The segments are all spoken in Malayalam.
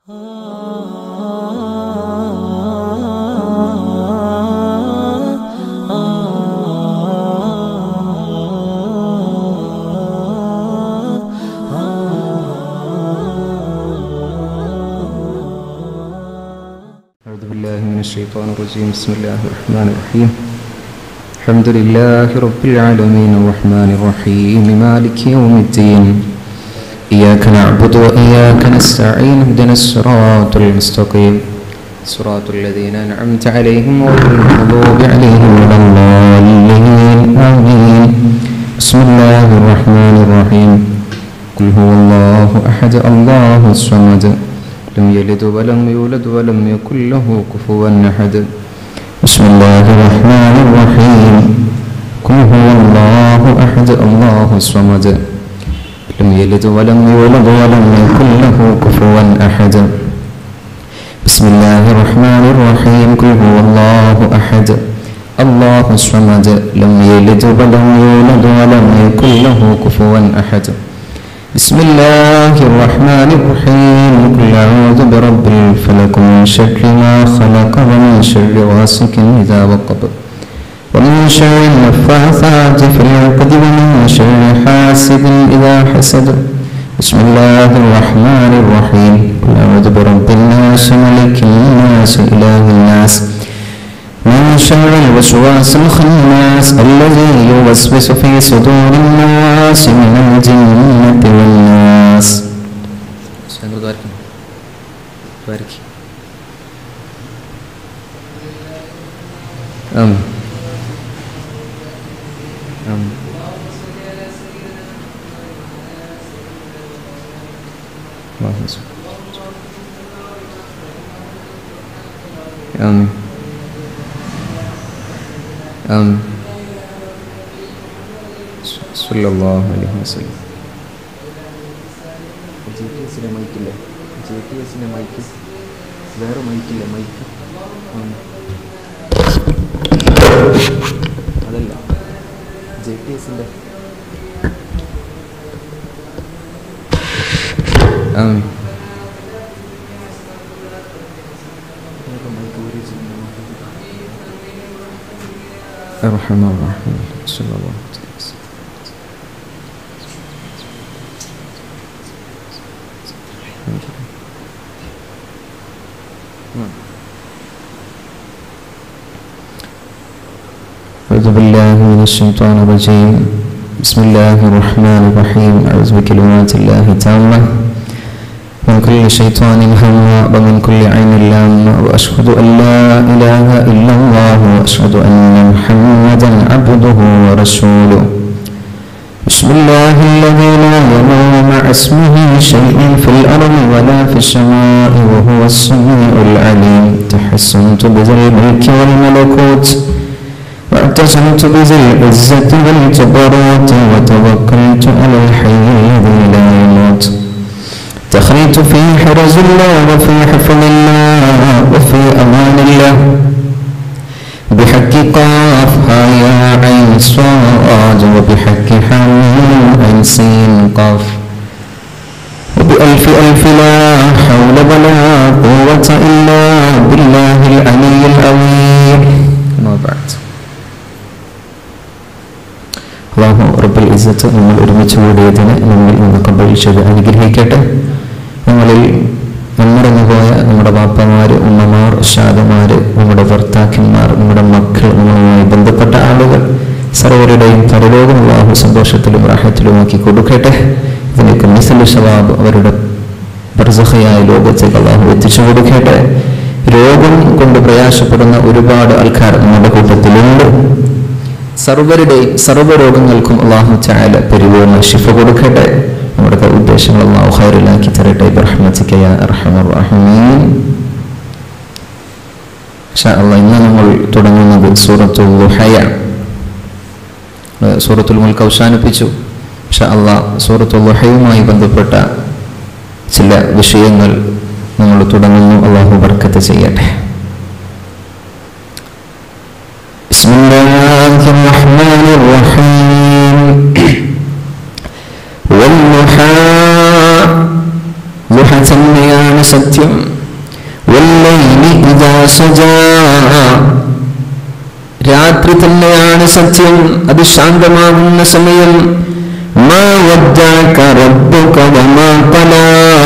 أعوذ بالله من الشيطان الرجيم بسم الله الرحمن الرحيم الحمد لله رب العالمين الرحمن الرحيم مالك يوم الدين إياك نعبد وإياك نستعين اهدنا الصراط المستقيم صراط الذين أنعمت عليهم غير المغضوب عليهم ولا الضالين آمين بسم الله الرحمن الرحيم قل هو الله أحد الله الصمد لم يلد ولم يولد ولم يكن له كفوا أحد بسم الله الرحمن الرحيم قل هو الله أحد الله الصمد لم يلد ولم يولد ولم يكن له كفوا أحد بسم الله الرحمن الرحيم قل هو الله أحد الله الصمد لم يلد ولم يولد ولم يكن له كفوا أحد بسم الله الرحمن الرحيم قل أعوذ برب الفلق من شر ما خلق ومن شر غاسق إذا وقب ومن شر النفاثات في العقد ومن شر حاسد إذا حسد بسم الله الرحمن الرحيم قل أعوذ برب الناس ملك الناس إله الناس من شر الوسواس الخناس الذي يوسوس في صدور الناس من الجنة والناس آمين آمين اللهم صل آمين آمين صلى الله عليه وسلم ജെ ടി എസിൻ്റെ മൈക്കില്ലേ ജെ ടി എസിൻ്റെ മൈക്ക് വേറെ മൈക്കില്ലേ മൈക്ക് അതല്ല ജെ ടി എസിൻ്റെ ആമീൻ മൈക്ക് ഊരി الرحمن الرحيم صلى الله عليه وسلم أعوذ بالله من الشيطان الرجيم بسم الله الرحمن الرحيم أعوذ بكلمات الله التامة من كل شيطان همة ومن كل عين لامة وأشهد أن لا إله إلا الله وأشهد أن محمدا عبده ورسوله بسم الله الذي لا يضر مع اسمه شيء في الأرض ولا في السماء وهو السميع العليم تحسنت بذي الملك والملكوت واعتصمت بذي العزة والجبروت وتوكلت على الحي الذي لا يموت دخلت في حرز الله وفي حفظ الله وفي أمان الله بحق قاف ها يا عين صاد وبحق حميم عين سين قاف وبألف ألف لا حول ولا قوة إلا بالله العلي العظيم ما بعد അള്ളാഹു റബ്ബുൽ ഇസ്സത്ത് നമ്മൾ ഒരുമിച്ച് കൂടിയതിന് നമ്മിൽ നിന്ന് കബളിച്ചത് അനുഗ്രഹിക്കട്ടെ നമ്മളിൽ നമ്മടങ്ങ് പോയ നമ്മുടെ ബാപ്പമാർ ഉമ്മമാർ ഉഷാദമാർ നമ്മുടെ ഭർത്താക്കന്മാർ നമ്മുടെ മക്കൾ നമ്മളുമായി ബന്ധപ്പെട്ട ആളുകൾ സർവരുടെയും പരലോകം അള്ളാഹു സന്തോഷത്തിലും റാഹത്തിലുമാക്കി കൊടുക്കട്ടെ ഇതിനൊക്കെ മിസലു ഷവാബ് അവരുടെ പ്രസഹയായ ലോകത്തേക്ക് അള്ളാഹു എത്തിച്ചു കൊടുക്കട്ടെ രോഗം കൊണ്ട് പ്രയാസപ്പെടുന്ന ഒരുപാട് ആൾക്കാർ നമ്മുടെ കൂട്ടത്തിലുണ്ട് സർവരുടെയും സർവ്വരോഗങ്ങൾക്കും അള്ളാഹു ചായാല പരിപൂർണ ശിഫ കൊടുക്കട്ടെ നമ്മുടെ ഉദ്ദേശങ്ങൾ അള്ളാഹു ഹൈറിലാക്കി തരട്ടെ ബർഹമത്തിക്കയ റഹമീൻ ഇന്ന് നമ്മൾ തുടങ്ങുന്നത് സൂറത്തുൽ ലുഹയ സൂറത്തുൽ മുൽക്ക് അവസാനിപ്പിച്ചു പക്ഷെ അള്ളാഹ് സൂറത്തുൽ ലുഹയുമായി ബന്ധപ്പെട്ട ചില വിഷയങ്ങൾ നമ്മൾ തുടങ്ങുന്നു അള്ളാഹു ബർക്കത്ത് ചെയ്യട്ടെ بسم الله الرحمن الرحيم والضحى ضحى തന്നെയാണ് സത്യം വല്ലൈലി ഇദാ സജാ രാത്രി തന്നെയാണ് സത്യം അത് ശാന്തമാകുന്ന സമയം മാ വദ്ദഅക റബ്ബുക വമാ ഖലാ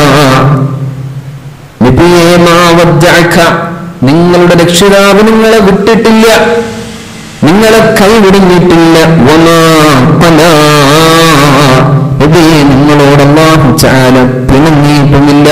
നബിയേ മാ വദ്ദഅക നിങ്ങളുടെ രക്ഷിതാവ് നിങ്ങളെ വിട്ടിട്ടില്ല നിങ്ങളെ കൈവിടുന്നിട്ടില്ല വമാ ഖലാ നബിയേ നിങ്ങളോട് അല്ലാഹു തആല പിണങ്ങിയിട്ടുമില്ല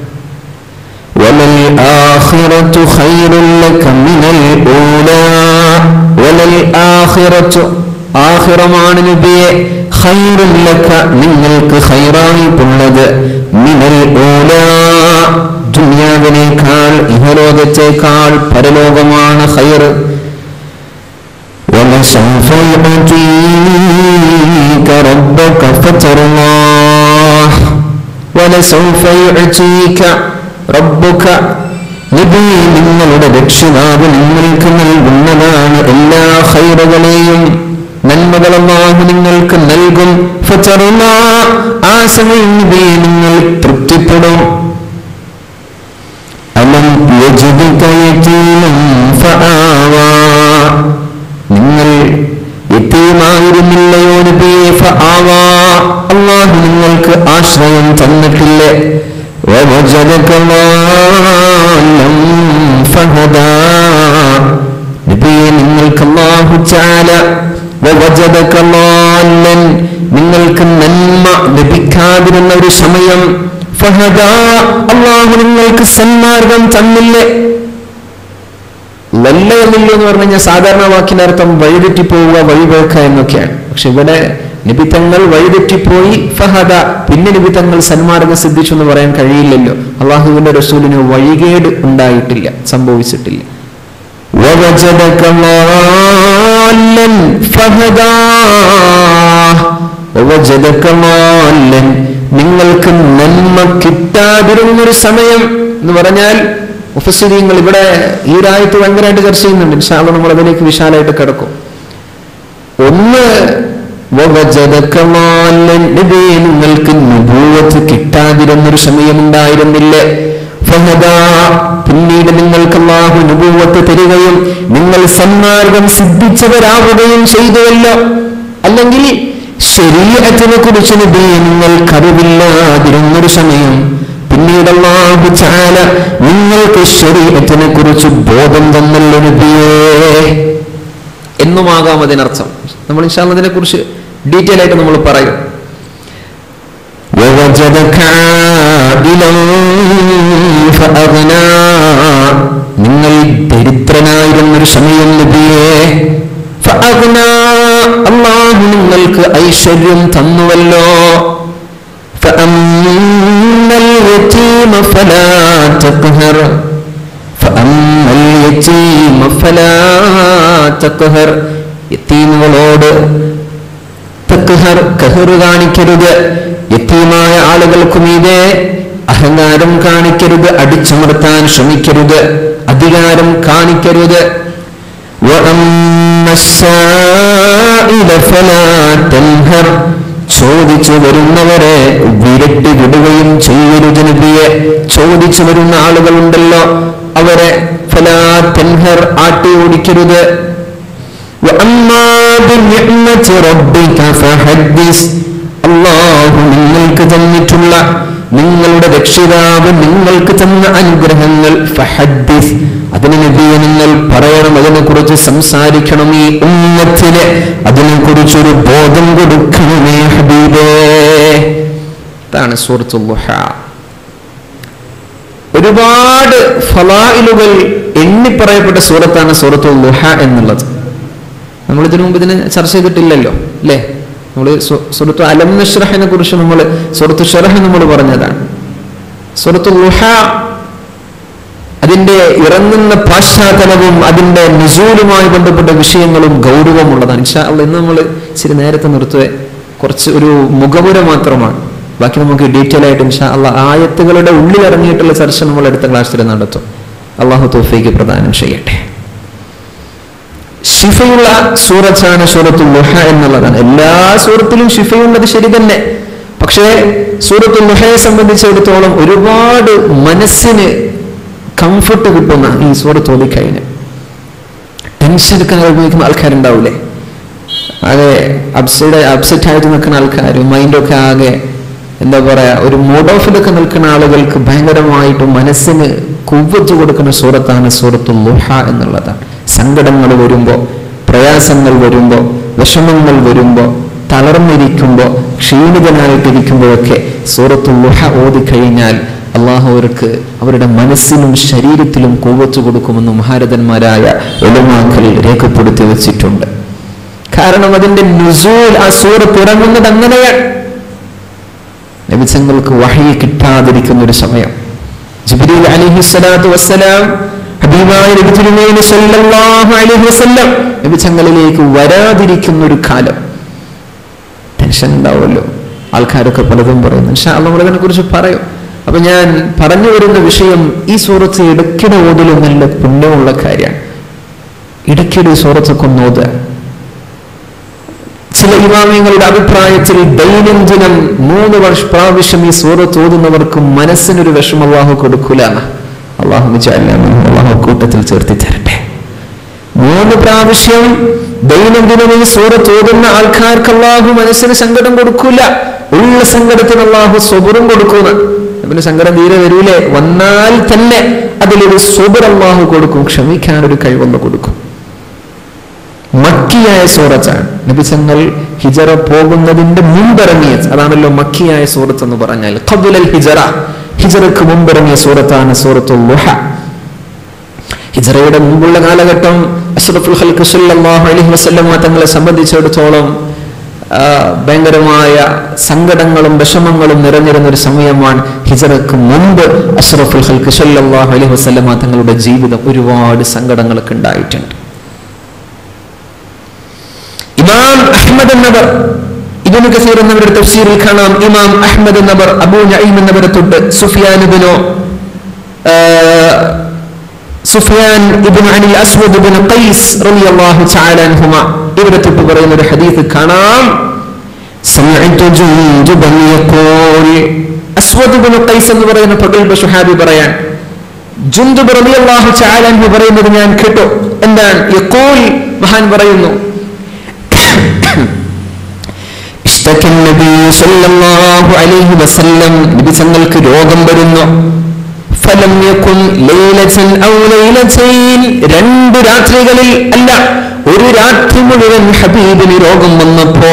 وللآخرة خير لك من الأولى وللآخرة ആഖിറമാണ് നബിയെ ഖൈറുൻ ലക നിങ്ങൾക്ക് ഖൈറായിട്ടുള്ളത് മിനൽ ഊല ദുനിയാവിനേക്കാൾ ഇഹലോകത്തേക്കാൾ പരലോകമാണ് ഖൈർ ولسوف يعطيك ربك فترضاه ولسوف يعطيك റബ്ബുക നബി നിങ്ങളുടെ രക്ഷിതാവ് നിങ്ങൾക്ക് നൽകുന്നതാണ് എല്ലാ ഖൈറുകളെയും നന്മകളല്ലാഹു നിങ്ങൾക്ക് നൽകും ഫതറുള്ള ആ സമയം നബി നിങ്ങൾ തൃപ്തിപ്പെടും അലം യജിദുക യതീമൻ ഫആവാ നിങ്ങൾ യതീമായിരുന്നില്ലയോ നബിയെ ഫആവാ അല്ലാഹു നിങ്ങൾക്ക് ആശ്രയം തന്നിട്ടില്ലേ ووجدك ضالا فهدى നബിയെ നിങ്ങൾക്ക് അല്ലാഹു തആല ووجدك ضالا നിങ്ങൾക്ക് നന്മ ലഭിക്കാതിരുന്ന ഒരു സമയം ഫഹദ അള്ളാഹു നിങ്ങൾക്ക് സന്മാർഗം തന്നില്ലേ വല്ലയൊന്നില്ല എന്ന് പറഞ്ഞു കഴിഞ്ഞാൽ സാധാരണ വാക്കിനർത്ഥം വഴിതെറ്റി പോവുക വഴിവേക്കുക എന്നൊക്കെയാണ് പക്ഷെ ഇവിടെ നിബിത്തങ്ങൾ വഴിതെറ്റിപ്പോയി ഫഹദ പിന്നെ നിബിത്തങ്ങൾ സന്മാർഗം സിദ്ധിച്ചു എന്ന് പറയാൻ കഴിയില്ലല്ലോ അള്ളാഹുവിന്റെ റസൂലിന് വഴികേട് ഉണ്ടായിട്ടില്ല സംഭവിച്ചിട്ടില്ല ووجدك ضالا فهدى ووجدك ضالا നിങ്ങൾക്ക് നന്മ കിട്ടാതിരുന്നൊരു സമയം എന്ന് പറഞ്ഞാൽ മുഫസ്സിദീങ്ങൾ ഇവിടെ ഈ രായത്ത് ഭയങ്കരമായിട്ട് ചർച്ച ചെയ്യുന്നുണ്ട് ഇൻഷാല്ല നമ്മൾ അതിലേക്ക് വിശാലമായിട്ട് കിടക്കും ഒന്ന് നിങ്ങൾക്ക് നുഭൂവത്ത് കിട്ടാതിരുന്നൊരു സമയമുണ്ടായിരുന്നില്ലേ ഫഹദാ പിന്നീട് നിങ്ങൾക്ക് അള്ളാഹു നുഭൂവത്ത് തരികയും നിങ്ങൾ സന്മാർഗം സിദ്ധിച്ചവരാവുകയും ചെയ്തുവല്ലോ അല്ലെങ്കിൽ ശരീരത്തിനെ കുറിച്ച് നബി നിങ്ങൾക്കറിവില്ലാതിരുന്നൊരു സമയം പിന്നീട് അള്ളാഹു ചാല നിങ്ങൾക്ക് ശരീരത്തിനെ കുറിച്ച് ബോധം തന്നല്ലോ നബിയേ എന്നുമാകാം അതിനർത്ഥം നമ്മൾ ഇൻഷാല്ല അതിനെ കുറിച്ച് ഡീറ്റെയിൽ ആയിട്ട് നമ്മൾ പറയും നിങ്ങൾ ദരിദ്രനായിരുന്നൊരു സമയം നബിയേ അള്ളാഹു നിങ്ങൾക്ക് ഐശ്വര്യം തന്നുവല്ലോ فأما اليتيم فلا تقهر فأما اليتيم فلا تقهر യത്തീമുകളോട് തക്ഹർ കഹർ കാണിക്കരുത് യത്തീമായ ആളുകൾക്കും ഇതേ അഹങ്കാരം കാണിക്കരുത് അടിച്ചമർത്താൻ ശ്രമിക്കരുത് അധികാരം കാണിക്കരുത് ചോദിച്ചു വരുന്നവരെ വിരട്ടി വിടുകയും ചെയ്യരുത് നബിയെ ചോദിച്ചു വരുന്ന ആളുകളുണ്ടല്ലോ അവരെ ഫലാ തെൻഹർ ആട്ടി ഓടിക്കരുത് അള്ളാഹു നിങ്ങൾക്ക് തന്നിട്ടുള്ള നിങ്ങളുടെ രക്ഷിതാവ് നിങ്ങൾക്ക് തന്ന അനുഗ്രഹങ്ങൾ ഫഹദ്ദിസ് അതിന് നബിയെ നിങ്ങൾ പറയണം അതിനെക്കുറിച്ച് സംസാരിക്കണം ഈ ഉമ്മത്തിന് അതിനെക്കുറിച്ചൊരു ബോധം കൊടുക്കണമേ ഹബീബേ ഇതാണ് സൂറത്തുല്ലുഹ ഒരുപാട് ഫലായിലുകൾ എണ്ണിപ്പറയപ്പെട്ട സൂറത്താണ് സൂറത്തുല്ലുഹ എന്നുള്ളത് നമ്മൾ ഇതിനു മുമ്പ് ഇതിനെ ചർച്ച ചെയ്തിട്ടില്ലല്ലോ അല്ലേ നമ്മൾ സുഹൃത്തു അലം നഷ്റഹിനെ കുറിച്ച് നമ്മൾ സുഹൃത്തു ഷറഹ് നമ്മൾ പറഞ്ഞതാണ് സുഹൃത്തു ലുഹ അതിന്റെ ഇറങ്ങുന്ന പാശ്ചാത്തലവും അതിന്റെ നിസൂലുമായി ബന്ധപ്പെട്ട വിഷയങ്ങളും ഗൗരവമുള്ളതാണ് ഇൻഷാ അല്ല ഇന്ന് നമ്മൾ ഇച്ചിരി നേരത്തെ നിർത്തുക കുറച്ച് ഒരു മുഖപുര മാത്രമാണ് ബാക്കി നമുക്ക് ഡീറ്റെയിൽ ആയിട്ട് ഇൻഷാ അല്ല ആയത്തുകളുടെ ഉള്ളിൽ ഇറങ്ങിയിട്ടുള്ള ചർച്ച നമ്മൾ അടുത്ത ക്ലാസ്സിൽ നടത്തും അള്ളാഹു തോഫയ്ക്ക് പ്രദാനം ചെയ്യട്ടെ ഷിഫയുള്ള സൂറത്താണ് സൂറത്തു ലുഹ എന്നുള്ളതാണ് എല്ലാ സൂറത്തിലും ഷിഫയുള്ളത് ശരി തന്നെ പക്ഷേ സൂറത്തുൽ ലുഹയെ സംബന്ധിച്ചിടത്തോളം ഒരുപാട് മനസ്സിന് കംഫർട്ട് കിട്ടുന്ന ഈ സൂറത്ത് ഓതിക്കഴിഞ്ഞ് ടെൻഷൻ എടുക്കാൻ അനുഭവിക്കുന്ന ആൾക്കാരുണ്ടാവില്ലേ ആകെ അപ്സൈഡ് അപ്സെറ്റ് ആയിട്ട് നിൽക്കുന്ന ആൾക്കാർ മൈൻഡൊക്കെ ആകെ എന്താ പറയാ ഒരു മൂഡ് ഓഫിലൊക്കെ നിൽക്കുന്ന ആളുകൾക്ക് ഭയങ്കരമായിട്ട് മനസ്സിന് കുവ്വത്ത് കൊടുക്കുന്ന സൂറത്താണ് സൂറത്തു ലുഹ എന്നുള്ളതാണ് സങ്കടങ്ങൾ വരുമ്പോൾ പ്രയാസങ്ങൾ വരുമ്പോൾ വിഷമങ്ങൾ വരുമ്പോൾ തളർന്നിരിക്കുമ്പോൾ ക്ഷീണിതനായിട്ടിരിക്കുമ്പോഴൊക്കെ സൂറത്തു ലുഹ ഓതിക്കഴിഞ്ഞാൽ അള്ളാഹു അവർക്ക് അവരുടെ മനസ്സിലും ശരീരത്തിലും കൂവച്ചു കൊടുക്കുമെന്ന് മഹാരഥന്മാരായ ഒലമാക്കൾ രേഖപ്പെടുത്തി വെച്ചിട്ടുണ്ട് കാരണം അതിന്റെ നുസൂൽ ആ സൂറത്ത് ഇറങ്ങുന്നത് അങ്ങനെയാണ് നബിസങ്ങൾക്ക് വഹി കിട്ടാതിരിക്കുന്ന ഒരു സമയം ജിബ്രീൽ അലിഹി സ്വലാത്തു വസ്സലാം ഹബീബായ നബി തിരുമേനി സല്ലല്ലാഹു അലൈഹി വസല്ലം നബിസങ്ങളിലേക്ക് വരാതിരിക്കുന്ന ഒരു കാലം ടെൻഷൻ ഉണ്ടാവുമല്ലോ ആൾക്കാരൊക്കെ പലതും പറയുന്നു പക്ഷെ നമ്മളതിനെ കുറിച്ച് പറയും അപ്പൊ ഞാൻ പറഞ്ഞു വരുന്ന വിഷയം ഈ സൂറത്ത് ഇടയ്ക്കിടെ ഓതലും നല്ല പുണ്യമുള്ള കാര്യമാണ് ഇടയ്ക്കിടെ ഈ സൂറത്തൊക്കെ ഒന്ന് ഓതുക ചില ഇമാമിയങ്ങളുടെ അഭിപ്രായത്തിൽ ദൈനംദിനം മൂന്ന് വർഷ പ്രാവശ്യം ഈ സൂറത്ത് ഓതുന്നവർക്ക് മനസ്സിനൊരു വിഷമം അള്ളാഹു കൊടുക്കൂല അള്ളാഹു വിചാരില്ലാന്ന് അള്ളാഹു കൂട്ടത്തിൽ ചേർത്തി തരട്ടെ മൂന്ന് പ്രാവശ്യം ദൈനംദിനം ഈ സൂറത്ത് ഓതുന്ന ആൾക്കാർക്ക് അള്ളാഹു മനസ്സിന് സങ്കടം കൊടുക്കൂല ഉള്ള സങ്കടത്തിന് അള്ളാഹു സ്വബറും കൊടുക്കുന്ന പിന്നെ സങ്കടം തീരെ വരൂലേ വന്നാൽ തന്നെ അതിലൊരു സ്വബർ അള്ളാഹു കൊടുക്കും ക്ഷമിക്കാൻ ഒരു കഴിവൊന്ന് കൊടുക്കും മക്കിയായ സൂറത്താണ് നബിസങ്ങൾ ഹിജറ പോകുന്നതിന്റെ മുമ്പിറങ്ങിയ അതാണല്ലോ മക്കിയായ സൂറത്ത് എന്ന് പറഞ്ഞാൽ ഖബുലൽ ഹിജറ ഹിജറക്ക് മുമ്പിറങ്ങിയ സൂറത്താണ് സൂറത്തുൽ ലുഹ ഹിജറയുടെ മുമ്പുള്ള കാലഘട്ടം അഷ്റഫുൽ ഖൽഖ് സല്ലല്ലാഹു അലൈഹി വസല്ലമ തങ്ങളെ സംബന്ധിച്ചിടത്തോളം ആ, ഭയങ്കരമായ സങ്കടങ്ങളും വിഷമങ്ങളും നിറഞ്ഞിരുന്ന ഒരു സമയമാണ് ഹിജറക്ക് മുമ്പ് അഷ്റഫുൽ ഖൽഖ് സല്ലല്ലാഹു അലൈഹി വസല്ലമ തങ്ങളുടെ ജീവിതം ഒരുപാട് സങ്കടങ്ങളൊക്കെ ഉണ്ടായിട്ടുണ്ട് ഇമാം അഹ്മദ് എന്നവർ ഇബിന് കസീർ എന്നവരുടെ തഫ്സീറിൽ കാണാം ഇമാം അഹ്മദ് എന്നവർ അബൂ നഈം എന്നവരെ തൊട്ട് സുഫിയാൻ ഇബ്നു ആ, സുഫിയാൻ ഇബ്നു അനിൽ അസ്വദ് ഇബ്നു ഖൈസ് റളിയല്ലാഹു തആല അൻഹുമ ഇവരെ തൊട്ട് പറയുന്ന ഒരു ഹദീസ് കാണാം സമിഅതു ജുൻദുബൻ യഖൂൽ അസ്വദ് ഇബ്നു ഖൈസ് എന്ന് പറയുന്ന പ്രഗൽഭ സുഹാബി പറയാൻ ജുൻദുബ് റളിയല്ലാഹു തആല അൻഹു പറയുന്നത് ഞാൻ കേട്ടു എന്താണ് യഖൂൽ മഹാൻ പറയുന്നു اشتكى النبي صلى الله عليه وسلم നബി തങ്ങൾക്ക് രോഗം വരുന്നു ഫലം യകുൻ ലൈലതൻ ഔ ലൈലതൈൻ രണ്ട് രാത്രികളിൽ അല്ല ഒരു രാത്രി മുഴുവൻ ഹബീബിന് രോഗം വന്നപ്പോ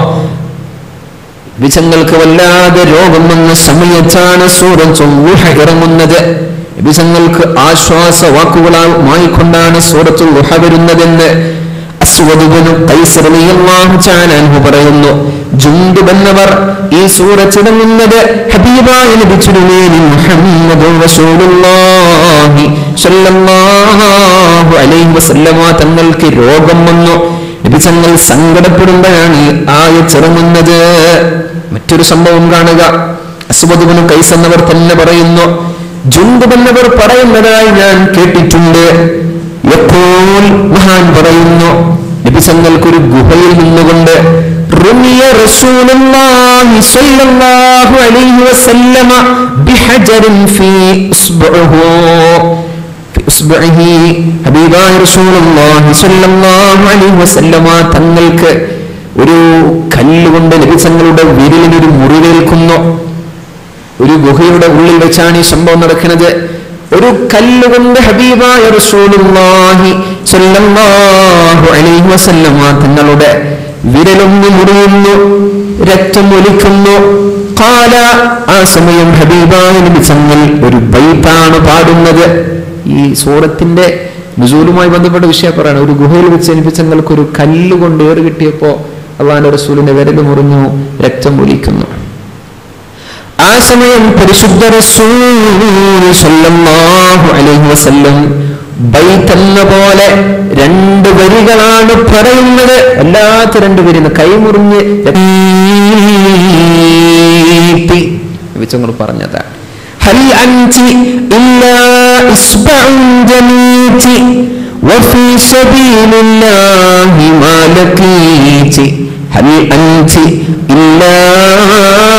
വിജങ്ങൾക്ക് വല്ലാതെ രോഗം വന്ന സമയത്താണ് സൂറത്തുൽ ളുഹ ഇറങ്ങുന്നത് വിജങ്ങൾക്ക് ആശ്വാസ വാക്കുകളായി കൊണ്ടാണ് സൂറത്തുൽ ളുഹ വരുന്നതെന്ന് അസ്വദ് ഇബ്നു ഖൈസ് റളിയല്ലാഹു തആല അൻഹു പറയുന്നു ജുൻദുബ് എന്നവർ ഈ സൂറത്ത് ഇറങ്ങുന്നത് ഹബീബായ നബി തിരുമേനി മുഹമ്മദ് റസൂലുള്ളാഹി സ്വല്ലല്ലാഹു അലൈഹി വസല്ലമ തങ്ങൾക്ക് രോഗം വന്നു നബി തങ്ങൾ സങ്കടപ്പെടുമ്പോഴാണ് ഈ ആയത്തിറങ്ങുന്നത് മറ്റൊരു സംഭവം കാണുക അസ്വദ് ഇബ്നു ഖൈസ് എന്നവർ തന്നെ പറയുന്നു ജുൻദുബ് എന്നവർ പറയുന്നതായി ഞാൻ കേട്ടിട്ടുണ്ട് യഖൂൽ മഹാൻ പറയുന്നു നബി തങ്ങൾക്കൊരു ഗുഹയിൽ നിന്നുകൊണ്ട് റുമിയ റസൂലുള്ളാഹി സ്വല്ലല്ലാഹു അലൈഹി വസല്ലമ ബിഹജറിൻ ഫീ ഇസ്ബഉഹു ഫീ ഇസ്ബഇഹി ഹബീബായ റസൂലുള്ളാഹി സ്വല്ലല്ലാഹു അലൈഹി വസല്ലമ തങ്ങൾക്ക് ഒരു കല്ലുകൊണ്ട് നബി തങ്ങളുടെ വിരലിനൊരു മുറിവേൽക്കുന്നു ഒരു ഗുഹയുടെ ഉള്ളിൽ വെച്ചാണ് ഈ സംഭവം നടക്കുന്നത് ഒരു കല്ലുകൊണ്ട് ഹബീബായ റസൂലുള്ളാഹി സ്വല്ലല്ലാഹു അലൈഹി വസല്ലമ തങ്ങളുടെ വിരലൊന്ന് മുറിയുന്നു രക്തം ഒലിക്കുന്നു കാല ആ സമയം ഹബീബായ നബി തങ്ങൾ ഒരു ബൈത്താണ് പാടുന്നത് ഈ സൂറത്തിന്റെ നുസൂലുമായി ബന്ധപ്പെട്ട വിഷയം പറയാണ് ഒരു ഗുഹയിൽ വെച്ച് നബിച്ചങ്ങൾക്ക് ഒരു കല്ല് കൊണ്ട് ഏറ് കിട്ടിയപ്പോ അള്ളാന്റെ റസൂലിന്റെ വിരൽ മുറിഞ്ഞു രക്തം ഒലിക്കുന്നു ആ സമയം പരിശുദ്ധ റസൂൽ സല്ലല്ലാഹു അലൈഹി വസല്ലം ബൈത്ത് എന്ന പോലെ രണ്ട് വരികളാണ് പറയുന്നത് അല്ലാത്ത രണ്ട് വരി കൈമുറിഞ്ഞ് വെച്ചങ്ങൾ പറഞ്ഞതാണ് هل أنت إلا إصبع جنيت وفي سبيل الله ما لقيت هل أنت إلا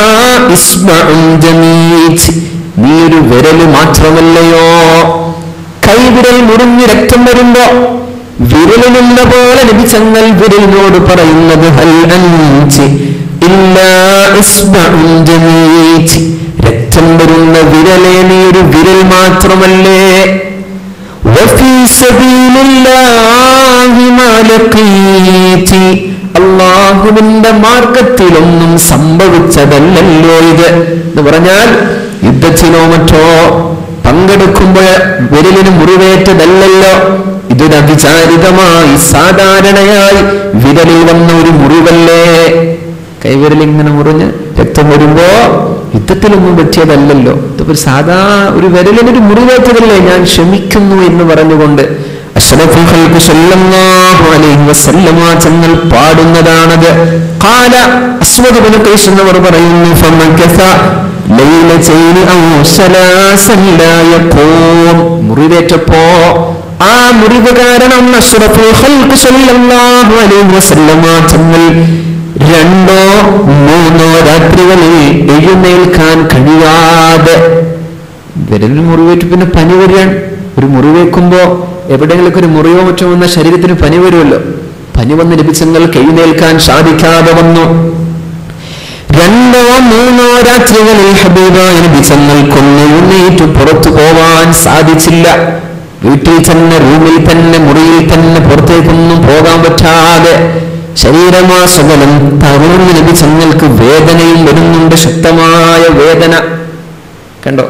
ഇസ്മഉൻ ജമീത് നീ ഒരു വിരല് മാത്രമല്ലയോ കൈവിരൽ മുറിഞ്ഞ് രക്തം വരുമ്പോ വിരലിനുള്ള പോലെ ലഭിച്ചങ്ങൾ വിരലിനോട് പറയുന്നത് ഹൽ അൻചി ഇല്ലാ ഇസ്മഉൻ ജമീത് രക്തം വരുന്ന വിരലെ നീ ഒരു വിരൽ മാത്രമല്ലേ وفي سبيل الله ما لقيت അള്ളാഹുവിന്റെ മാർഗത്തിലൊന്നും സംഭവിച്ചതല്ലല്ലോ ഇത് എന്ന് പറഞ്ഞാൽ യുദ്ധത്തിനോ മറ്റോ പങ്കെടുക്കുമ്പോൾ വിരലിന് മുറിവേറ്റതല്ലല്ലോ ഇതൊരു അവിചാരിതമായി സാധാരണയായി വിരലിൽ വന്ന ഒരു മുറിവല്ലേ കൈവിരൽ ഇങ്ങനെ മുറിഞ്ഞ് രക്തം വരുമ്പോ യുദ്ധത്തിലൊന്നും പറ്റിയതല്ലല്ലോ ഇതിപ്പോ സാധാ ഒരു വിരലിനൊരു മുറിവേറ്റതല്ലേ ഞാൻ ക്ഷമിക്കുന്നു എന്ന് പറഞ്ഞുകൊണ്ട് അഷ്റഫുൽ ഖൽഖ് സല്ലല്ലാഹു അലൈഹി വസല്ലമ തങ്ങൾ പാടുന്നതാണത് ഖാല അസ്വദ് ബിൻ ഖൈസ് എന്നവർ പറയുന്നു ഫമക്കസ ലൈലതൈനി ഔ സലാസൻ ലാ യഖൂം മുറിവേറ്റപ്പോ ആ മുറിവ് കാരണം അഷ്റഫുൽ ഖൽഖ് സല്ലല്ലാഹു അലൈഹി വസല്ലമ തങ്ങൾ രണ്ടോ മൂന്നോ രാത്രികളിൽ എഴുന്നേൽക്കാൻ കഴിയാതെ വിരലിൽ മുറിവേറ്റ് പിന്നെ പനി വരികയാണ് ഒരു മുറിവേക്കുമ്പോ എവിടെയെങ്കിലും ഒരു മുറിവോ മറ്റോ വന്ന ശരീരത്തിന് പനി വരുമല്ലോ പനി വന്ന് ലഭിച്ചങ്ങൾക്ക് എഴുന്നേൽക്കാൻ സാധിക്കാതെ വന്നു രണ്ടോ മൂന്നോ രാത്രികളിൽ ഹബീബായ ലഭിച്ചങ്ങൾക്കൊന്ന് എഴുന്നേറ്റ് പുറത്തു പോവാൻ സാധിച്ചില്ല വീട്ടിൽ തന്നെ റൂമിൽ തന്നെ മുറിയിൽ തന്നെ പുറത്തേക്കൊന്നും പോകാൻ പറ്റാതെ ശരീരമാസകലം തളർന്നു ലഭിച്ചങ്ങൾക്ക് വേദനയും വരുന്നുണ്ട് ശക്തമായ വേദന കണ്ടോ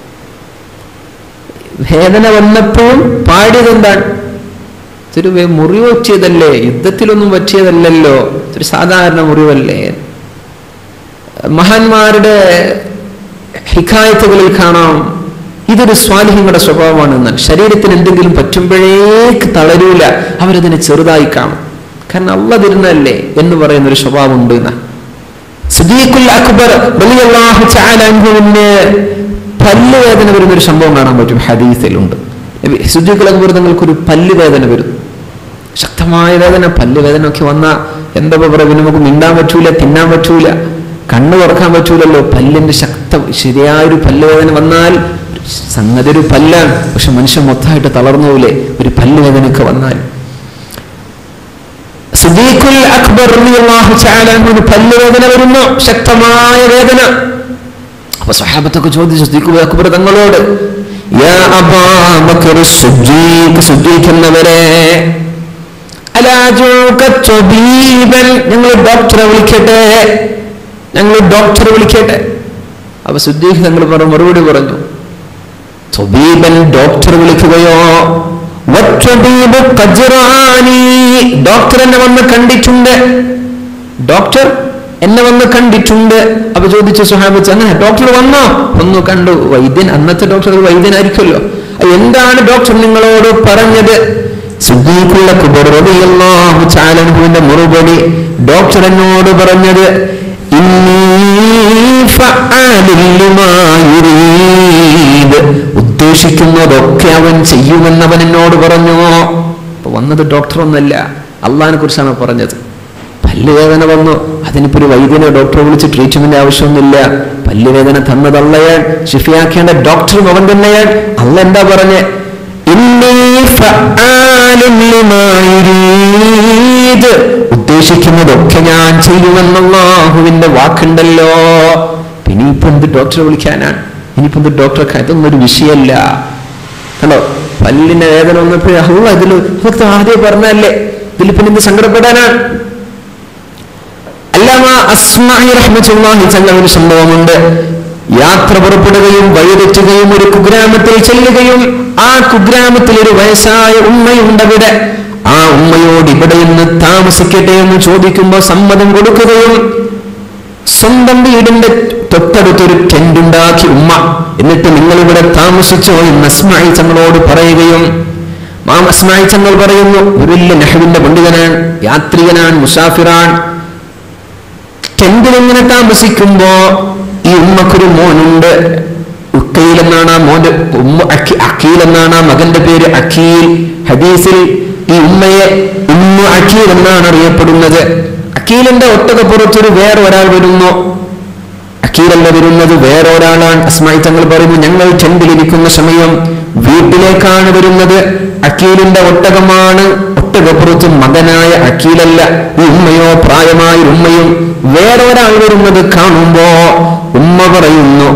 വേദന വന്നപ്പോഴും പാടിയത് എന്താണ് ഇതൊരു വേ- മുറിവ് പറ്റിയതല്ലേ യുദ്ധത്തിലൊന്നും പറ്റിയതല്ലല്ലോ ഇതൊരു സാധാരണ മുറിവല്ലേ മഹാന്മാരുടെ ഹിക്കായത്തുകളിൽ കാണാം ഇതൊരു സ്വാലിഹ്യങ്ങളുടെ സ്വഭാവമാണ് എന്നാൽ ശരീരത്തിന് എന്തെങ്കിലും പറ്റുമ്പോഴേക്ക് തളരൂല അവരതിനെ ചെറുതായി കാണും കാരണം അള്ള തരുന്നതല്ലേ എന്ന് പറയുന്ന ഒരു സ്വഭാവം ഉണ്ട് എന്നാ സിദ്ദീഖുൽ അക്ബർ റളിയല്ലാഹു തആല അൻഹുവിന് പല്ലുവേദന വരുന്ന ഒരു സംഭവം കാണാൻ പറ്റും ഹദീസിലുണ്ട് നബി സിദ്ദീഖുൽ അക്ബർ തങ്ങൾക്കൊരു പല്ലുവേദന വരും ശക്തമായ വേദന പല്ലുവേദന ഒക്കെ വന്ന എന്താ പറയുക നമുക്ക് മിണ്ടാൻ പറ്റൂല തിന്നാൻ പറ്റൂല കണ്ണ് തുറക്കാൻ പറ്റൂലല്ലോ പല്ലിന്റെ ശക്ത ശരിയായൊരു പല്ലുവേദന വന്നാൽ സംഗതി ഒരു പല്ലാണ് പക്ഷെ മനുഷ്യൻ മൊത്തമായിട്ട് തളർന്നു പോലെ ഒരു പല്ലുവേദനയൊക്കെ വന്നാൽ സിദ്ദീഖുൽ അക്ബർ റളിയല്ലാഹു തആല അൻഹുവിന് പല്ലുവേദന വരുന്നു ശക്തമായ വേദന അപ്പൊ സഹാബത്തൊക്കെ ചോദിച്ചു സിദ്ദീഖുൽ അക്ബർ തങ്ങളോട് യാ അബാ ബക്കർ സിദ്ദീഖ് സിദ്ദീഖ് എന്നവരെ അലാജൂക ത്വബീബൻ ഞങ്ങൾ ഡോക്ടറെ വിളിക്കട്ടെ ഞങ്ങൾ ഡോക്ടറെ വിളിക്കട്ടെ അപ്പൊ സിദ്ദീഖ് തങ്ങൾ പറഞ്ഞു മറുപടി പറഞ്ഞു ത്വബീബൻ ഡോക്ടർ വിളിക്കുകയോ വത്വബീബ് ഖജ്റാനി ഡോക്ടർ എന്നെ വന്ന് കണ്ടിട്ടുണ്ട് ഡോക്ടർ എന്നെ വന്ന് കണ്ടിട്ടുണ്ട് അപ്പൊ ചോദിച്ചു സുഹാബിച്ച് അങ്ങനെ ഡോക്ടർ വന്നോ വന്നു കണ്ടു വൈദ്യൻ അന്നത്തെ ഡോക്ടർ ഒരു വൈദ്യനായിരിക്കുമല്ലോ അപ്പൊ എന്താണ് ഡോക്ടർ നിങ്ങളോട് പറഞ്ഞത് സുദ്ദീഖുള്ള കുബറുറിയല്ലാഹു ചാലൻഹുവിന്റെ മറുപടി ഡോക്ടർ എന്നോട് പറഞ്ഞത് ഇന്നീ ഫഅാലുൽ ലിമാ യുരീദ്. ഉദ്ദേശിക്കുന്നതൊക്കെ അവൻ ചെയ്യുമെന്ന് അവൻ എന്നോട് പറഞ്ഞു അപ്പൊ വന്നത് ഡോക്ടർ ഒന്നല്ല അള്ളഹാനെ കുറിച്ചാണ് പറഞ്ഞത് പല്ലുവേദന വന്നു അതിനിപ്പോ ഒരു വൈദ്യനെ ഡോക്ടറെ വിളിച്ച് ട്രീറ്റ്മെന്റ് ആവശ്യമൊന്നുമില്ല പല്ലുവേദന തന്നതള്ളയാൾ ഷിഫിയാക്കേണ്ട ഡോക്ടറും അവൻ തന്നെയാൾ അള്ള എന്താ പറഞ്ഞേ ഇന്നീ ഫഅാലുൽ ലിമാ യുരീദ്. ഉദ്ദേശിക്കുന്നതൊക്കെ ഞാൻ ചെയ്യുമെന്നുള്ളാഹുവിന്റെ വാക്കുണ്ടല്ലോ പിന്നെ ഇപ്പൊ എന്ത് ഡോക്ടറെ വിളിക്കാനാണ് ഇനിയിപ്പോ എന്ത് ഡോക്ടറെ ഇതൊന്നും ഒരു വിഷയമല്ല കണ്ടോ പല്ലിന്റെ വേദന വന്നപ്പോഴേ അല്ല ഇതിൽ ഇതൊക്കെ ആദ്യം പറഞ്ഞല്ലേ ഇതിൽ പിന്നെ എന്ത് സങ്കടപ്പെടാനാണ് അല്ലാമ അസ്മായി റഹ്മത്തുള്ളാഹി തങ്ങൾ ഒരു സംഭവമുണ്ട് യാത്ര പുറപ്പെടുകയും വഴിതെറ്റുകയും ഒരു കുഗ്രാമത്തിൽ ചെല്ലുകയും ആ കുഗ്രാമത്തിൽ ഒരു വയസ്സായ ഉമ്മയുണ്ടവിടെ ആ ഉമ്മയോട് ഇവിടെ നിന്ന് താമസിക്കട്ടെ എന്ന് ചോദിക്കുമ്പോൾ സമ്മതം കൊടുക്കുകയും സ്വന്തം വീടിന്റെ തൊട്ടടുത്തൊരു ടെന്റ് ഉണ്ടാക്കി ഉമ്മ എന്നിട്ട് നിങ്ങൾ ഇവിടെ താമസിച്ചോ എന്ന് അസ്മായി തങ്ങളോട് പറയുകയും മാം അസ്മായി തങ്ങൾ പറയുന്നു ഒരു വലിയ നെഹവിന്റെ പണ്ഡിതനാണ് യാത്രികനാണ് മുസാഫിറാൻ ടെന്റിൽ ഇങ്ങനെ താമസിക്കുമ്പോ ഈ ഉമ്മക്കൊരു മോനുണ്ട് ഉക്കയിൽ എന്നാണ് ആ മോന്റെ ഉമ്മ അക്കി- അക്കീൽ എന്നാണ് ആ മകന്റെ പേര് അക്കീൽ ഹദീസിൽ ഈ ഉമ്മയെ ഉമ്മ അക്കീൽ എന്നാണ് അറിയപ്പെടുന്നത് അക്കീലിന്റെ ഒട്ടകപ്പുറത്തൊരു വേറെ ഒരാൾ വരുന്നു അക്കീലല്ല വരുന്നത് വേറെ ഒരാളാണ് അസ്മായി തങ്ങൾ പറയുന്നു ഞങ്ങൾ ടെന്റിലിരിക്കുന്ന സമയം വീട്ടിലേക്കാണ് വരുന്നത് അക്കീലിന്റെ ഒട്ടകമാണ് ഒട്ടകപ്പുറത്ത് മകനായ അക്കീലല്ല ഈ ഉമ്മയോ പ്രായമായ ഉമ്മയും വേറെ ഒരാൾ വരുന്നത് കാണുമ്പോ ഉമ്മ പറയുന്നു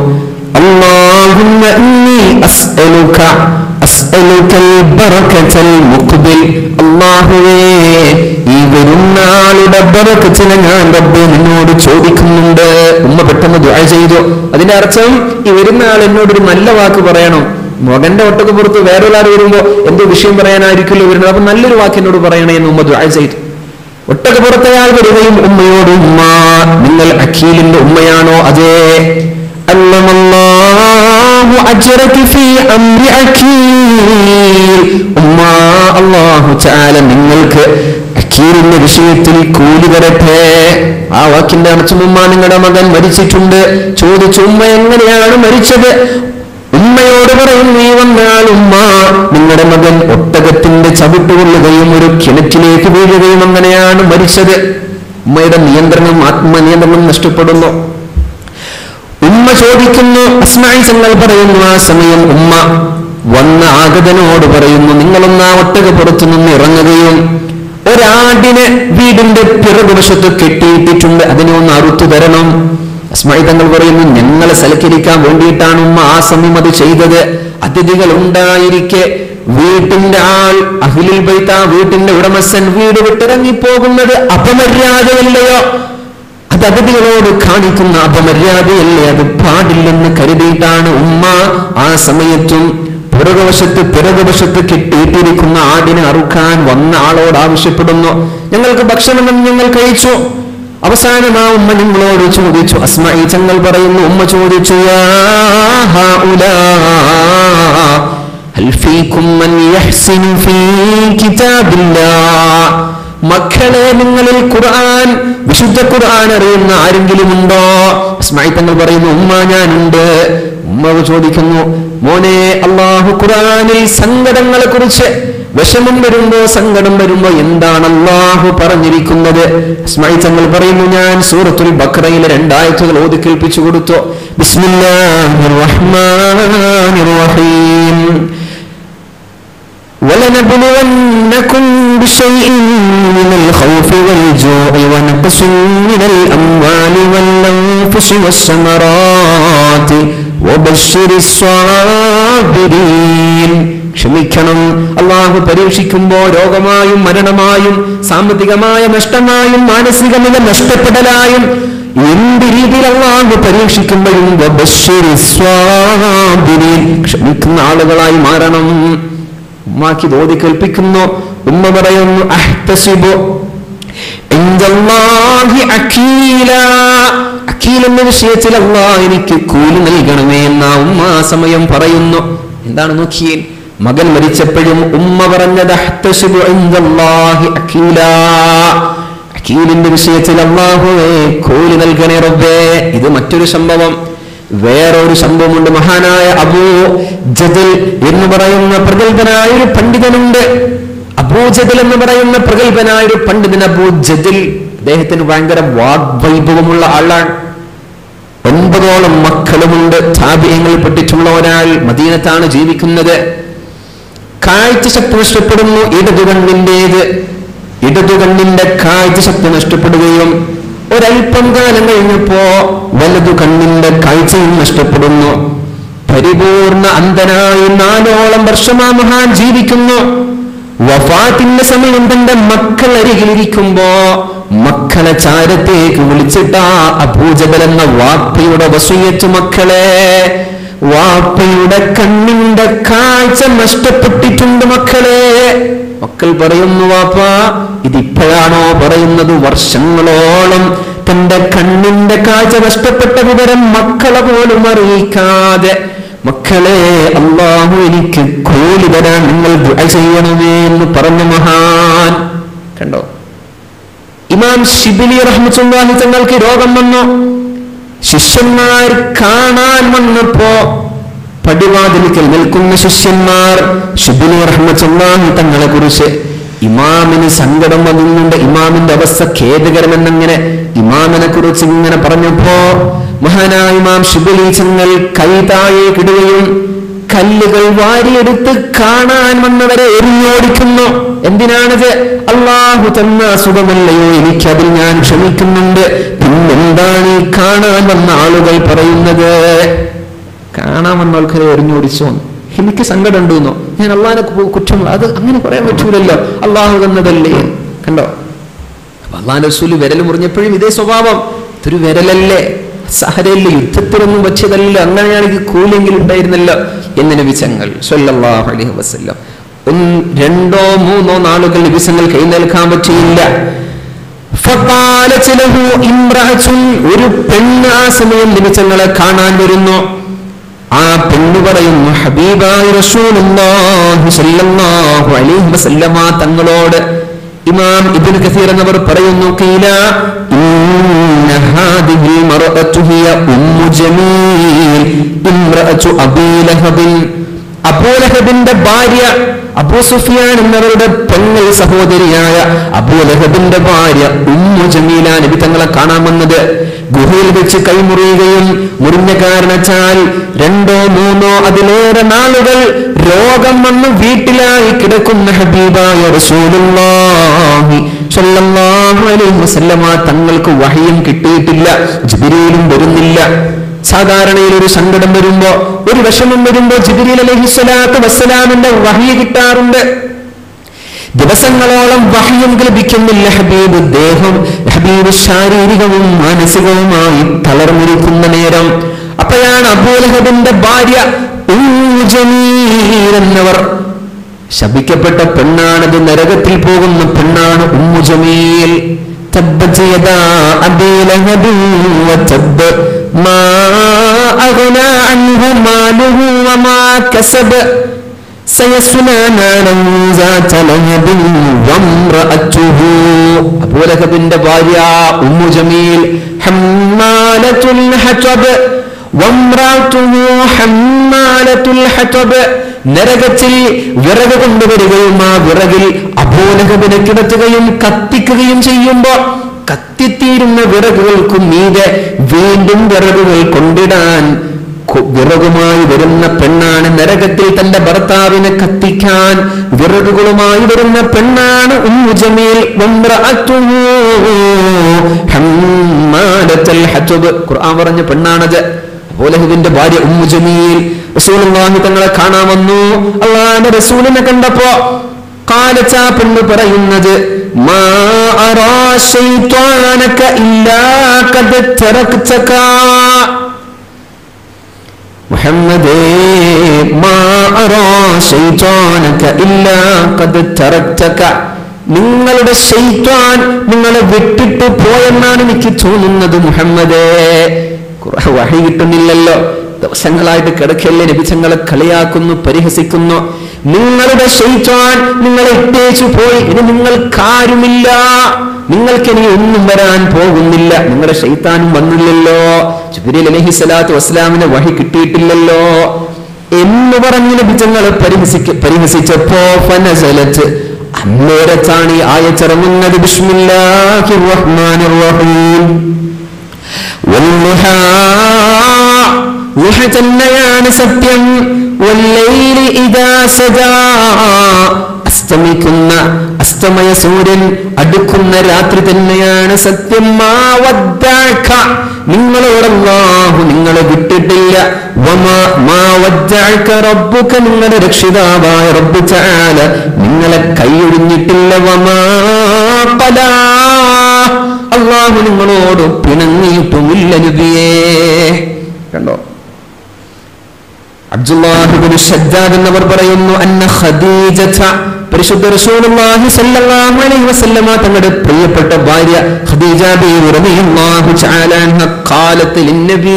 اللهم إني أسألك أسألك البركة المقبل അള്ളാഹുവേ ഈ വരുന്ന ആളുടെ ബറക്കത്തിനെ ഞാൻ റബ്ബെ നിന്നോട് ചോദിക്കുന്നുണ്ട് ഉമ്മ പെട്ടെന്ന് ദുആ ചെയ്തു അതിന്റെ അർത്ഥം ഈ വരുന്ന ആൾ എന്നോട് ഒരു നല്ല വാക്ക് പറയണം മകന്റെ ഒട്ടക്ക് പുറത്ത് വേറൊരാൾ വരുമ്പോ എന്തോ വിഷയം പറയാനായിരിക്കുമല്ലോ വരുന്നത് അപ്പൊ നല്ലൊരു വാക്ക് എന്നോട് പറയണേ എന്ന് ഉമ്മ ദുആ ചെയ്തു ഒട്ടകപ്പുറത്തയാൾ വരികയും ഉമ്മയോട് ഉമ്മ നിങ്ങൾ അഖീലിന്റെ ഉമ്മയാണോ അതേ علم الله أجرك في أمر أكيل ഉമ്മ അള്ളാഹു ചാല നിങ്ങൾക്ക് അക്കീലിന്റെ വിഷയത്തിൽ കൂലി തരട്ടെ ആ വാക്കിന്റെ അർത്ഥം ഉമ്മ നിങ്ങളുടെ മകൻ മരിച്ചിട്ടുണ്ട് ചോദിച്ചു ഉമ്മ എങ്ങനെയാണ് മരിച്ചത് ഉമ്മയോട് പറയും നീ വന്നാൽ ഉമ്മ നിങ്ങളുടെ മകൻ ഒട്ടകത്തിന്റെ ചവിട്ടുകൊള്ളുകയും ഒരു കിണറ്റിലേക്ക് വീഴുകയും അങ്ങനെയാണ് മരിച്ചത് ഉമ്മയുടെ നിയന്ത്രണം ആത്മനിയന്ത്രണം നഷ്ടപ്പെടുന്നു ഉമ്മ ചോദിക്കുന്നു അസ്മായി തങ്ങൾ പറയുന്നു ആ സമയം ഉമ്മ വന്ന ആഗതനോട് പറയുന്നു നിങ്ങളൊന്ന് ആ ഒട്ടക പുറത്തു നിന്ന് ഇറങ്ങുകയും ഒരാടിനെ വീടിന്റെ പിറകുവശത്ത് കെട്ടിയിട്ടിട്ടുണ്ട് അതിനെ ഒന്ന് അറുത്തു തരണം അസ്മായി തങ്ങൾ പറയുന്നു ഞങ്ങളെ സലക്കരിക്കാൻ വേണ്ടിയിട്ടാണ് ഉമ്മ ആ സമയം അത് ചെയ്തത് അതിഥികൾ ഉണ്ടായിരിക്കെ വീട്ടിന്റെ ആൾ അഹിലിൽ ബൈത്ത വീട്ടിന്റെ ഉടമസ്ഥൻ വീട് വിട്ടിറങ്ങി പോകുന്നത് അപമര്യാദയല്ലയോ അത് അതിഥികളോട് കാണിക്കുന്ന അപമര്യാദയല്ലേ അത് പാടില്ലെന്ന് കരുതിയിട്ടാണ് ഉമ്മ ആ സമയത്തും പിറകുവശത്ത് പിറകുവശത്ത് കെട്ടിയിട്ടിരിക്കുന്ന ആടിനെ അറുക്കാൻ വന്ന ആളോട് ആവശ്യപ്പെടുന്നു ഞങ്ങൾക്ക് ഭക്ഷണം ഞങ്ങൾ കഴിച്ചു അവസാനം ആ ഉമ്മ ഞങ്ങളോട് ചോദിച്ചു അസ്മായി ചങ്ങൾ പറയുന്നു ഉമ്മ ചോദിച്ചു "യാ ഹൗലാ, ഹൽ ഫീകും മൻ യഹ്സിനു ഫീ കിതാബില്ലാഹ് മക്കളെ നിങ്ങളിൽ ഖുർആൻ വിശുദ്ധ ഖുർആൻ അറിയുന്ന ആരെങ്കിലും ഉണ്ടോ ഇസ്മായിൽ തങ്ങൾ പറയുന്നു ഉമ്മ ഞാനുണ്ട് ഉമ്മ ചോദിക്കുന്നു മോനെ അള്ളാഹു ഖുർആനിൽ സങ്കടങ്ങളെ കുറിച്ച് വിഷമം വരുമ്പോ സങ്കടം വരുമ്പോ എന്താണ് അള്ളാഹു പറഞ്ഞിരിക്കുന്നത് ഇസ്മായിൽ തങ്ങൾ പറയുന്നു ഞാൻ സൂറത്തുൽ ബക്രയിലെ രണ്ടാഴ്ചകൾ ഓതി കേൾപ്പിച്ചു കൊടുത്തു ബിസ്മില്ലാഹിർ റഹ്മാനിർ റഹീം ولنبلونكم بشيء من الخوف والجوع ونقص من الأموال والأنفس والثمرات وبشر الصابرين ക്ഷമിക്കണം അള്ളാഹു പരീക്ഷിക്കുമ്പോ രോഗമായും മരണമായും സാമ്പത്തികമായ നഷ്ടമായും മാനസിക നില നഷ്ടപ്പെടലായും എന്ത് രീതിയിൽ അള്ളാഹു പരീക്ഷിക്കുമ്പോഴും വബശ്ശിരി സ്വാബിരീൻ. ക്ഷമിക്കുന്ന ആളുകളായി മാറണം ഉമ്മാക്കി തോതി കേൾപ്പിക്കുന്നു ഉമ്മ പറയുന്നു അഹ്തസിബു ഇൻദല്ലാഹി അഖീല അഖീൽ എന്ന വിഷയത്തിൽ അള്ളാഹ് എനിക്ക് കൂലി നൽകണമേ എന്ന ഉമ്മ ആ സമയം പറയുന്നു എന്താണ് നോക്കിയേ മകൻ മരിച്ചപ്പോഴും ഉമ്മ പറഞ്ഞത് അഹ്തസിബു ഇൻദല്ലാഹി അഖീല അഖീലിന്റെ വിഷയത്തിൽ അള്ളാഹുവേ കൂലി നൽകണേ റബ്ബേ ഇത് മറ്റൊരു സംഭവം വേറൊരു സംഭവമുണ്ട് മഹാനായ അബൂ ജദൽ എന്ന് പറയുന്ന പ്രഗത്ഭനായ ഒരു പണ്ഡിതനുണ്ട് അബൂ ജദൽ എന്ന് പറയുന്ന പ്രഗത്ഭനായ ഒരു പണ്ഡിതൻ അബൂ ജദൽ അദ്ദേഹത്തിന് ഭയങ്കര വാഗ്വൈഭവമുള്ള ആളാണ് ഒൻപതോളം മക്കളുമുണ്ട് താപ്യങ്ങളിൽ പെട്ടിട്ടുള്ള ഒരാൾ മദീനത്താണ് ജീവിക്കുന്നത് കാഴ്ച ശക്തി നഷ്ടപ്പെടുന്നു ഇടതുകണ്ണിൻ്റെത് ഇടതുകണ്ണിന്റെ കാഴ്ച ശക്തി നഷ്ടപ്പെടുകയും ഒരൽപ്പം കാലം കഴിഞ്ഞപ്പോ വലതു കണ്ണിന്റെ കാഴ്ചയും നഷ്ടപ്പെടുന്നു പരിപൂർണ അന്ധനായി നാലോളം വർഷം ആ മഹാൻ ജീവിക്കുന്നു വഫാത്തിന്റെ സമയം തന്റെ മക്കൾ അരികിലിരിക്കുമ്പോ മക്കളെ ചാരത്തേക്ക് വിളിച്ചിട്ട അഭൂജബൽ എന്ന വാപ്പയുടെ വസൂയത്ത് മക്കളെ വാപ്പയുടെ കണ്ണിന്റെ കാഴ്ച നഷ്ടപ്പെട്ടിട്ടുണ്ട് മക്കളെ മക്കൾ പറയുന്നു വാപ്പ ഇതിപ്പോഴാണോ പറയുന്നത് വർഷങ്ങളോളം തന്റെ കണ്ണിന്റെ കാഴ്ച നഷ്ടപ്പെട്ട വിവരം മക്കളെ പോലും അറിയിക്കാതെ മക്കളെ അള്ളാഹു എനിക്ക് കൂലി തരാൻ നിങ്ങൾ ദുആ ചെയ്യണമേ എന്ന് പറഞ്ഞ മഹാൻ കണ്ടോ ഇമാം ഷിബിലി റഹ്മത്തുള്ളാഹി തങ്ങൾക്ക് രോഗം വന്നു ശിഷ്യന്മാർ കാണാൻ വന്നപ്പോ പടിവാതിലിക്കൽ നിൽക്കുന്ന ശിഷ്യന്മാർ ഷിബിലി റഹ്മത്തുള്ളാഹി തങ്ങളെ കുറിച്ച് ഇമാമിന് സങ്കടം വന്നുകൊണ്ട് ഇമാമിന്റെ അവസ്ഥ ഖേദകരമെന്നങ്ങനെ ഇമാമിനെ കുറിച്ച് ഇങ്ങനെ പറഞ്ഞപ്പോ മഹാനായ ഇമാം ഷിബിലി ചെങ്ങൽ കൈ താഴേക്കിടുകയും കല്ലുകൾ വാരിയെടുത്ത് കാണാൻ വന്നവരെ എറിഞ്ഞോടിക്കുന്നു എന്തിനാണിത് അള്ളാഹു തന്ന സുഖമല്ലയോ എനിക്കതിൽ ഞാൻ ക്ഷമിക്കുന്നുണ്ട് പിന്നെന്താണ് ഈ കാണാൻ വന്ന ആളുകൾ പറയുന്നത് കാണാൻ വന്ന ആൾക്കാരെ എറിഞ്ഞോടിച്ചോ എനിക്ക് സങ്കടം ഉണ്ടെന്നോ ഞാൻ അള്ളാഹിനെ കുറ്റം അത് അങ്ങനെ പറയാൻ പറ്റൂലല്ലോ അള്ളാഹു തന്നതല്ലേ കണ്ടോ അപ്പൊ അള്ളാഹിന്റെ റസൂല് വിരൽ മുറിഞ്ഞപ്പോഴും ഇതേ സ്വഭാവം ഇതൊരു വിരലല്ലേ സഹരല്ലേ യുദ്ധത്തിലൊന്നും വെച്ചതല്ല അങ്ങനെയാണെങ്കിൽ കൂലെങ്കിലും ഉണ്ടായിരുന്നല്ലോ എന്ന് നബിച്ചങ്ങൾ സല്ലല്ലാഹു അലൈഹി വസല്ലം ഒന്ന് രണ്ടോ മൂന്നോ നാളുകൾ നബിസങ്ങൾ കൈ നിൽക്കാൻ പറ്റിയില്ല ഫഖാലത്ത് ലഹു ഇംറഅത്തുൻ ഒരു പെണ്ണ് ആ സമയം നിമിഷങ്ങളെ കാണാൻ വരുന്നു ആ പെണ്ണ് പറയുന്നു ഹബീബായ റസൂലുള്ളാഹി സ്വല്ലല്ലാഹു അലൈഹി വസല്ലമ തങ്ങളോട് ഇമാം ഇബ്നു കസീർ എന്നവർ പറയുന്നു കീല ഇന്ന ഹാദിഹി മർഅതു ഹിയ ഉമ്മു ജമീൽ ഇംറഅതു അബീ ലഹബിൻ അബൂലഹബിന്റെ ഭാര്യ അബൂ സുഫിയാൻ എന്നവരുടെ പെങ്ങൾ സഹോദരിയായ അബൂലഹബിന്റെ ഭാര്യ ഉമ്മു ജമീല നബി തങ്ങളെ കാണാൻ വന്നത് ഗുഹയിൽ വെച്ച് കൈമുറിയുകയും മുറിഞ്ഞ കാരണച്ചാൽ രണ്ടോ മൂന്നോ അതിലേറെ നാളുകൾ രോഗം വന്ന് വീട്ടിലായി കിടക്കുന്ന ഹബീബായ റസൂലുള്ളാഹി സ്വല്ലല്ലാഹു അലൈഹി വസല്ലമ തങ്ങൾക്ക് വഹിയും കിട്ടിയിട്ടില്ല ജിബ്രീലും വരുന്നില്ല സാധാരണയിൽ ഒരു സങ്കടം വരുമ്പോ ഒരു വിഷമം വരുമ്പോ ജിബിരിൽ അലഹി സ്വലാത്ത് വസ്സലാമിന്റെ വഹിയ കിട്ടാറുണ്ട് ദിവസങ്ങളോളം വഹിയും ലഭിക്കുന്നില്ല ഹബീബ് ദേഹം ഹബീബ് ശാരീരികവും മാനസികവുമായി തളർന്നിരിക്കുന്ന നേരം അപ്പോഴാണ് അബൂലഹബിന്റെ ഭാര്യ ഉമ്മു ജമീൽ എന്നവർ ശപിക്കപ്പെട്ട പെണ്ണാണത് നരകത്തിൽ പോകുന്ന പെണ്ണാണ് ഉമ്മു ജമീൽ تبت يدا أبي لهب وتب ما أغنى عنه ماله وما كسب سيصلى نارا ذات لهب وامرأته أبو لهب ഭാര്യ ഉമ്മു ജമീൽ حمالة الحطب وامرأته حمالة الحطب നരകത്തിൽ വിറക് കൊണ്ടുവരികയും ആ വിറകിൽ അബോലഹബിനെ കിടത്തുകയും കത്തിക്കുകയും ചെയ്യുമ്പോ കത്തിത്തീരുന്ന വിറകുകൾക്ക് മീതെ വീണ്ടും വിറകുകൾ കൊണ്ടിടാൻ കൊ- വിറകുമായി വരുന്ന പെണ്ണാണ് നരകത്തിൽ തന്റെ ഭർത്താവിനെ കത്തിക്കാൻ വിറകുകളുമായി വരുന്ന പെണ്ണാണ് ഉമ്മു ജമീൽ വമ്രഅത്തുഹു ഹമ്മാലത്തുൽ ഹതുബ്. ഖുർആൻ പറഞ്ഞ പെണ്ണാണത് അബൂലഹബിന്റെ ഭാര്യ ഉമ്മു ജമീൽ റസൂലുള്ളാഹി തങ്ങളെ കാണാൻ വന്നു അള്ളാന്റെ റസൂലിനെ കണ്ടപ്പോ കാലച്ച പെണ്ണ് പറയുന്നത് മാ അറാ ശൈത്വാനക ഇല്ലാ ഖദ് തറക്തക മുഹമ്മദേ മാ അറാ ശൈത്വാനക ഇല്ലാ ഖദ് തറക്തക നിങ്ങളുടെ ശൈത്വാൻ നിങ്ങളെ വിട്ടിട്ട് പോയെന്നാണ് എനിക്ക് തോന്നുന്നത് മുഹമ്മദേ കുറെ വഴി കിട്ടുന്നില്ലല്ലോ ദിവസങ്ങളായിട്ട് കിടക്കല്ലേ നബിച്ചങ്ങളെ കളിയാക്കുന്നു പരിഹസിക്കുന്നു നിങ്ങളുടെ ശൈത്വാൻ നിങ്ങളെ ഇട്ടേച്ചു പോയി ഇനി നിങ്ങൾക്കാരുമില്ല നിങ്ങൾക്ക് ഇനി ഒന്നും വരാൻ പോകുന്നില്ല നിങ്ങളുടെ ശൈത്താനും വന്നില്ലല്ലോ ജുബിരി അലഹി സ്വലാത്തു വസ്ലാമിനെ വഴി കിട്ടിയിട്ടില്ലല്ലോ എന്ന് പറഞ്ഞ് നബിച്ചങ്ങളെ പരിഹസിക്ക പരിഹസിച്ചപ്പോ ഫനസലത്ത് അന്നേരത്താണ് ഈ ആയച്ചിറങ്ങുന്നത് ബിസ്മില്ലാഹിർ റഹ്മാനിർ റഹീം والضحى ضح തന്നെയാണ് സത്യം വല്ലൈലി ഇദാ സജാ അസ്തമിക്കുന്ന അസ്തമയ സൂര്യൻ അടുക്കുന്ന രാത്രി തന്നെയാണ് സത്യം മാ വദ്ദഅക. നിങ്ങളോട് അല്ലാഹു നിങ്ങളെ വിട്ടിട്ടില്ല വമാ മാ വദ്ദഅക റബ്ബുക നിങ്ങളുടെ രക്ഷിതാവായ റബ്ബ് തആല നിങ്ങളെ കൈയൊഴിഞ്ഞിട്ടില്ല വമാ ഖലാ അള്ളാഹു നിങ്ങളോട് പിണങ്ങിയിട്ടുമില്ല നബിയേ കണ്ടോ അബ്ദുല്ലാഹിബ്നു ഷദ്ദാദ് എന്നവർ പറയുന്നു അന്ന ഖദീജത പരിശുദ്ധ റസൂലുള്ളാഹി സ്വല്ലല്ലാഹു അലൈഹി വസല്ലമ തങ്ങളുടെ പ്രിയപ്പെട്ട ഭാര്യ ഖദീജ ബീവി റളിയല്ലാഹു തആല അൻഹ ഖാലത്ത് ലിന്നബി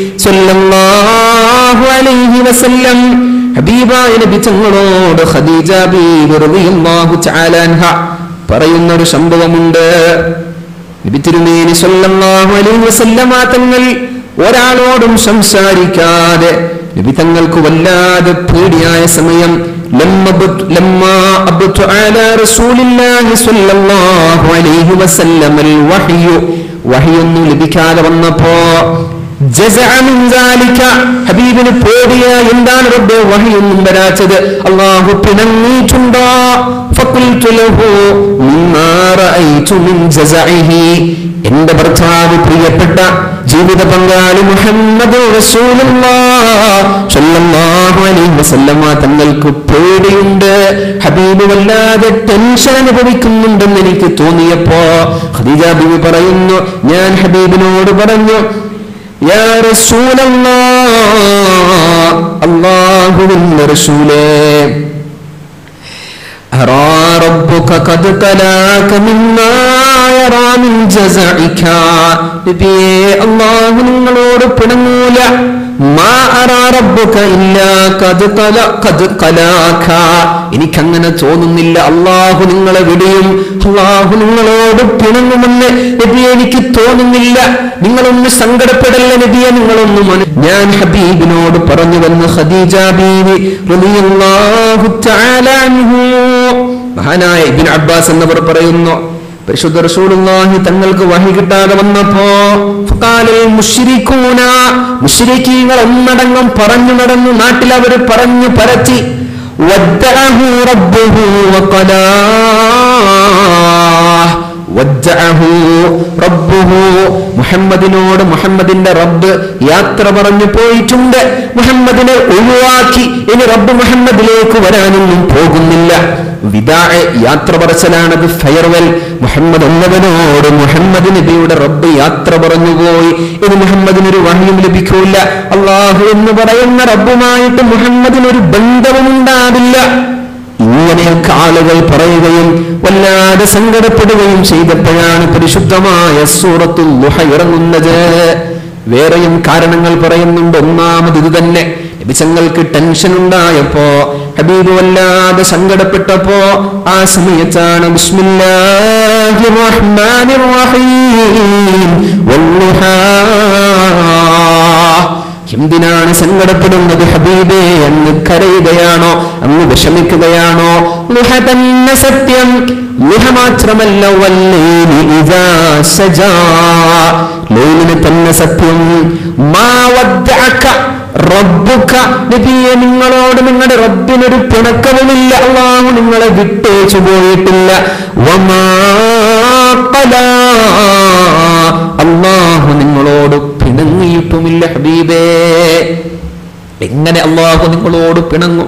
സ്വല്ലല്ലാഹു അലൈഹി വസല്ലം ഹബീബായ നബി തങ്ങളോട് ഖദീജ ബീവി റളിയല്ലാഹു തആല അൻഹ പറയുന്ന ഒരു സംഭവമുണ്ട് നബി തിരുമേനി സല്ലല്ലാഹു അലൈഹി വസല്ലമ തങ്ങൾ ഒരാളോടും സംസാരിക്കാതെ നബി തങ്ങൾക്ക് വല്ലാതെ പേടിയായ സമയം ലമ്മ ബത്- ലമ്മാ അബ്തു അലാ റസൂലില്ലാഹി സ്വല്ലല്ലാഹു അലൈഹി വസല്ലമൽ വഹ്യു വഹ്യൊന്നും ലഭിക്കാതെ വന്നപ്പോ ജസഅ മിൻ ദാലിക. ഹബീബിന് പേടിയ എന്താണ് റബ്ബെ വഹിയൊന്നും വരാച്ചത് അള്ളാഹു പിണങ്ങിയിട്ടുണ്ടോ ഫഖുൽതു ലഹു മിമ്മാ റഅയ്തു മിൻ ജസഇഹി എന്റെ ഭർത്താവ് പ്രിയപ്പെട്ട ജീവിത പങ്കാളി മുഹമ്മദ് വസല്ലമ തങ്ങൾക്ക് പേടിയുണ്ട് ഹബീബ് വല്ലാതെ ടെൻഷൻ അനുഭവിക്കുന്നുണ്ടെന്ന് എനിക്ക് തോന്നിയപ്പോ ഖദീജ ബിബി പറയുന്നു ഞാൻ ഹബീബിനോട് പറഞ്ഞു യാ റസൂലല്ലാഹ് അല്ലാഹുവിന്റെ റസൂലേ أرى ربك قد تلاك مما يرى من جزعك നബിയേ അള്ളാഹു നിങ്ങളോട് പിണങ്ങൂല മാ അറാ റബ്ബുക ഇല്ലാ ഖദ് ഖല ഖദ് ഖലാക എനിക്കങ്ങനെ തോന്നുന്നില്ല അള്ളാഹു നിങ്ങളെ വിടിയും അള്ളാഹു നിങ്ങളോട് പിണങ്ങുമെന്ന് നബിയെ എനിക്ക് തോന്നുന്നില്ല നിങ്ങളൊന്ന് സങ്കടപ്പെടല്ല നബിയെ നിങ്ങളൊന്നും മനു- ഞാൻ ഹബീബിനോട് പറഞ്ഞു വന്ന് ഖദീജ ബീവി റളിയല്ലാഹു തആല അൻഹു മഹാനായ ഇബ്നു അബ്ബാസ് എന്നവർ പറയുന്നു പരിശുദ്ധ റസൂലുള്ളാഹി തങ്ങൾക്ക് വഹി കിട്ടാതെ വന്നപ്പോ ഫഖാലൽ മുശ്രികൂന മുശ്രിക്കീങ്ങൾ ഒന്നടങ്കം പറഞ്ഞു നടന്നു നാട്ടിൽ അവർ പറഞ്ഞു പരത്തി വദ്ദഅഹു റബ്ബുഹു വഖലാ വദ്ദഅഹു റബ്ബുഹു മുഹമ്മദിനോട് മുഹമ്മദിന്റെ റബ്ബ് യാത്ര പറഞ്ഞു പോയിട്ടുണ്ട് മുഹമ്മദിനെ ഒഴിവാക്കി ഇനി റബ്ബ് മുഹമ്മദിലേക്ക് വരാനൊന്നും പോകുന്നില്ല വിദാ യാത്ര പറച്ചലാണത് ഫയർവെൽ മുഹമ്മദ് എന്നവനോട് മുഹമ്മദ് നബിയുടെ റബ്ബ് യാത്ര പറഞ്ഞുപോയി ഇനി മുഹമ്മദിന് ഒരു വഹിയും ലഭിക്കൂല അള്ളാഹു എന്ന് പറയുന്ന റബ്ബുമായിട്ട് മുഹമ്മദിന് ഒരു ബന്ധവും ഉണ്ടാവില്ല ഇങ്ങനെയൊക്കെ ആളുകൾ പറയുകയും വല്ലാതെ സങ്കടപ്പെടുകയും ചെയ്തപ്പോഴാണ് പരിശുദ്ധമായ സൂറത്തുൽ ലുഹ ഇറങ്ങുന്നത് വേറെയും കാരണങ്ങൾ പറയുന്നുണ്ട് ഒന്നാമത് ഇത് തന്നെ നബിച്ചങ്ങൾക്ക് ടെൻഷൻ ഉണ്ടായപ്പോ ഹബീബ് വല്ലാതെ സങ്കടപ്പെട്ടപ്പോ ആ സമയത്താണ് ബിസ്മില്ലാഹിർ റഹ്മാനിർ റഹീം വല്ലുഹാ എന്തിനാണ് സങ്കടപ്പെടുന്നത് ഹബീബേ എന്ന് കരയുകയാണോ അങ്ങ് വിഷമിക്കുകയാണോ ലുഹ തന്നെ സത്യം ലുഹ മാത്രമല്ല വല്ലൈലി ഇദാ സജാ ലൈലിന് തന്നെ സത്യം മാ വദ്ദഅക റബ്ബുക നബിയെ നിങ്ങളോട് നിങ്ങളുടെ റബ്ബിനൊരു പിണക്കവുമില്ല അള്ളാഹു നിങ്ങളെ വിട്ടേച്ചു പോയിട്ടില്ല വമാ ഖലാ അള്ളാഹു നിങ്ങളോട് പിണങ്ങിയിട്ടുമില്ല ഹബീബേ എങ്ങനെ അള്ളാഹു നിങ്ങളോട് പിണങ്ങും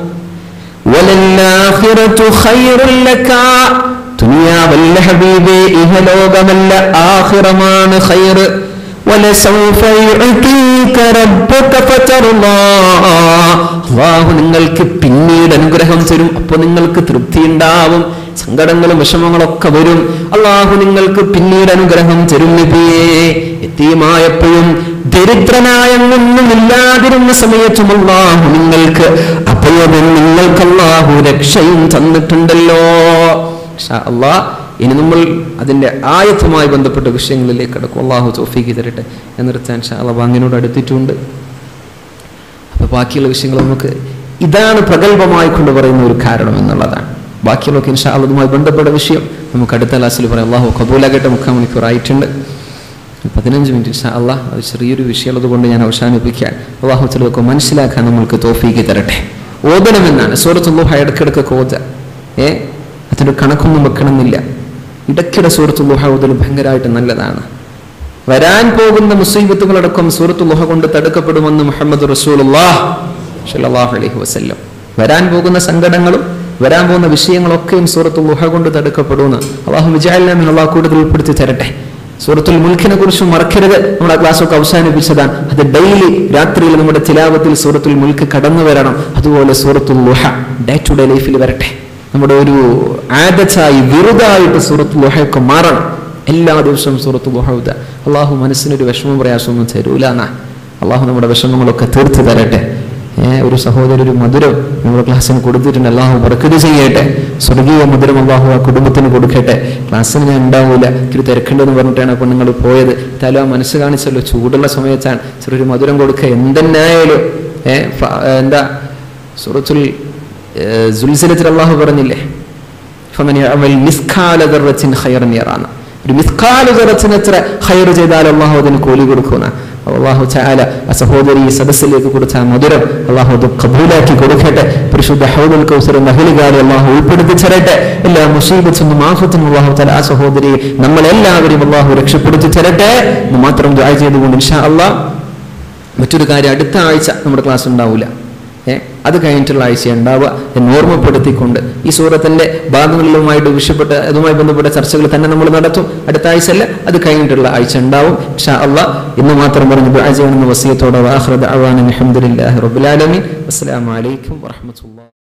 വലല്ലാഖിറതു ഖൈറുൽ ലക ദുനിയാവല്ല ഹബീബേ ഇഹലോകമല്ല ആഖിറമാണ് ഖൈർ വലസൗഫ യുഅതീക റബ്ബുക ഫതർളാ അള്ളാഹു നിങ്ങൾക്ക് പിന്നീട് അനുഗ്രഹം തരും അപ്പോൾ നിങ്ങൾക്ക് തൃപ്തി ഉണ്ടാവും സങ്കടങ്ങളും വിഷമങ്ങളൊക്കെ വരും അള്ളാഹു നിങ്ങൾക്ക് പിന്നീട് അനുഗ്രഹം തരും നബിയേ എത്തിയുമായപ്പോഴും ദരിദ്രനായ ഒന്നുമില്ലാതിരുന്ന സമയത്തും അള്ളാഹു നിങ്ങൾക്ക് അഭയവും നിങ്ങൾക്ക് അള്ളാഹു രക്ഷയും തന്നിട്ടുണ്ടല്ലോ ഇൻഷാ അള്ളാ ഇനി നമ്മൾ അതിന്റെ ആയത്തുമായി ബന്ധപ്പെട്ട വിഷയങ്ങളിലേക്ക് കിടക്കും അള്ളാഹു തോഫീക്ക് തരട്ടെ എന്ന് നിർത്താൻ ഷാ അള്ളാഹ് ബാങ്കിനോട് അടുത്തിട്ടുണ്ട് അപ്പൊ ബാക്കിയുള്ള വിഷയങ്ങൾ നമുക്ക് ഇതാണ് പ്രഗത്ഭമായി കൊണ്ട് പറയുന്ന ഒരു കാരണം എന്നുള്ളതാണ് ബാക്കിയുള്ളതൊക്കെ ഇൻഷാ അള്ളാഹ് അതുമായി ബന്ധപ്പെട്ട വിഷയം നമുക്ക് അടുത്ത ക്ലാസ്സിൽ പറയാം അള്ളാഹു കബൂലാകട്ടെ മുക്കാൽ മണിക്കൂറായിട്ടുണ്ട് പതിനഞ്ച് മിനിറ്റ് ഇൻഷാ അള്ളാഹ് അത് ചെറിയൊരു വിഷയമുള്ളത് കൊണ്ട് ഞാൻ അവസാനിപ്പിക്കാൻ അള്ളാഹു ചിലതൊക്കെ മനസ്സിലാക്കാൻ നമ്മൾക്ക് തോഫീക്ക് തരട്ടെ ഓതണമെന്നാണ് സൂറത്തുള്ളൂഹ ഇടക്കിടക്കൊക്കെ ഓത ഏ അതിന്റെ കണക്കൊന്നും വെക്കണമെന്നില്ല ഇടയ്ക്കിടെ സൂറത്തുള്ളൂഹ ഓതൽ ഭയങ്കരമായിട്ട് നല്ലതാണ് വരാൻ പോകുന്ന മുസീബത്തുകളടക്കം സൂറത്തുള്ളൂഹ കൊണ്ട് തടുക്കപ്പെടുമെന്ന് മുഹമ്മദ് റസൂലുള്ളാഹ് സ്വല്ലല്ലാഹു അലൈഹി വസല്ലം വരാൻ പോകുന്ന സങ്കടങ്ങളും വരാൻ പോകുന്ന വിഷയങ്ങളൊക്കെയും സൂറത്തുൽ ലുഹ കൊണ്ട് തടുക്കപ്പെടുമെന്ന് അള്ളാഹു വിജയല്ലാമിന് അള്ളാഹു കൂടുതൽ ഉൾപ്പെടുത്തി തരട്ടെ സൂറത്തുൽ മുൽഖിനെ കുറിച്ച് മറക്കരുത് നമ്മുടെ ക്ലാസ്സൊക്കെ അവസാനിപ്പിച്ചതാണ് അത് ഡെയിലി രാത്രിയിൽ നമ്മുടെ തിലാവത്തിൽ സൂറത്തുൽ മുൽക്ക് കടന്നു വരണം അതുപോലെ സൂറത്തുൽ ലുഹ ഡേ ടു ഡേ ലൈഫിൽ വരട്ടെ നമ്മുടെ ഒരു ആദച്ചായി വെറുതായിട്ട് സൂറത്തുൽ ലുഹയൊക്കെ മാറണം എല്ലാ ദിവസവും സൂറത്തുൽ ലുഹ ഊതുക. അള്ളാഹു മനസ്സിനൊരു വിഷമം പ്രയാസമൊന്നും തരൂല എന്നാ അള്ളാഹു നമ്മുടെ വിഷമങ്ങളൊക്കെ തീർത്ത് തരട്ടെ ഏ, ഒരു സഹോദരൻ ഒരു മധുരം നമ്മുടെ ക്ലാസ്സിന് കൊടുത്തിട്ടുണ്ട് അള്ളാഹു ബർക്കത് ചെയ്യട്ടെ സ്വർഗീയ മധുരം അള്ളാഹു ആ കുടുംബത്തിന് കൊടുക്കട്ടെ ക്ലാസ്സിന് ഞാൻ ഉണ്ടാവൂല ഇത്തിരി തിരക്കുണ്ടെന്ന് പറഞ്ഞിട്ടാണ് അപ്പോൾ നിങ്ങൾ പോയത് എന്തായാലും ആ മനസ്സ് കാണിച്ചല്ലോ ചൂടുള്ള സമയത്താണ് ചെറിയൊരു മധുരം കൊടുക്കുക എന്തെന്നായാലും ഏ, ഫ- എന്താ സുറത്തുൽ സുൽസിലത്തിൽ അള്ളാഹു പറഞ്ഞില്ലേ فمن يعمل مثقال ذرة خيرا يرانا ഒരു മിസ്കാല ദറത്തിന് എത്ര ഹൈർ ചെയ്താൽ അള്ളാഹു അതിന് കൂലി കൊടുക്കുന്ന അള്ളാഹു ചാല ആ സഹോദരി ഈ സദസ്സിലേക്ക് കൊടുത്ത ആ മധുരം അള്ളാഹു അത് കബൂലാക്കി കൊടുക്കട്ടെ പരിശുദ്ധ ഹൗദുൽ കൗസർ മഹിളികാരെ അള്ളാഹു ഉൾപ്പെടുത്തി തരട്ടെ എല്ലാ മുസീബത്തും ആഫത്തും അള്ളാഹു തല ആ സഹോദരിയെ നമ്മളെല്ലാവരെയും അള്ളാഹു രക്ഷപ്പെടുത്തി തരട്ടെ എന്ന് മാത്രം ദ്വാ ചെയ്തുകൊണ്ട് ഇൻഷാ അള്ളാഹ് മറ്റൊരു കാര്യം അടുത്ത ആഴ്ച നമ്മുടെ ക്ലാസ് ഉണ്ടാവില്ല ഏ അത് കഴിഞ്ഞിട്ടുള്ള ആഴ്ച ഉണ്ടാവുക എന്ന് ഓർമ്മപ്പെടുത്തിക്കൊണ്ട് ഈ സൂറത്തിന്റെ ഭാഗങ്ങളിലുമായിട്ട് വിഷയപ്പെട്ട അതുമായി ബന്ധപ്പെട്ട ചർച്ചകൾ തന്നെ നമ്മൾ നടത്തും അടുത്ത ആഴ്ച അല്ല അത് കഴിഞ്ഞിട്ടുള്ള ആഴ്ച ഉണ്ടാവും ഷാ അള്ളാഹ് ഇന്ന് മാത്രം പറഞ്ഞു ദുആ ചെയ്യണമെന്ന വസിയത്തോടെ വാഹ്റദ് അവാൻ അലഹമുല്ലാഹി റബുലാലമീൻ അസ്സലാമു അലൈക്കും വറഹ്മത്തുള്ളാഹി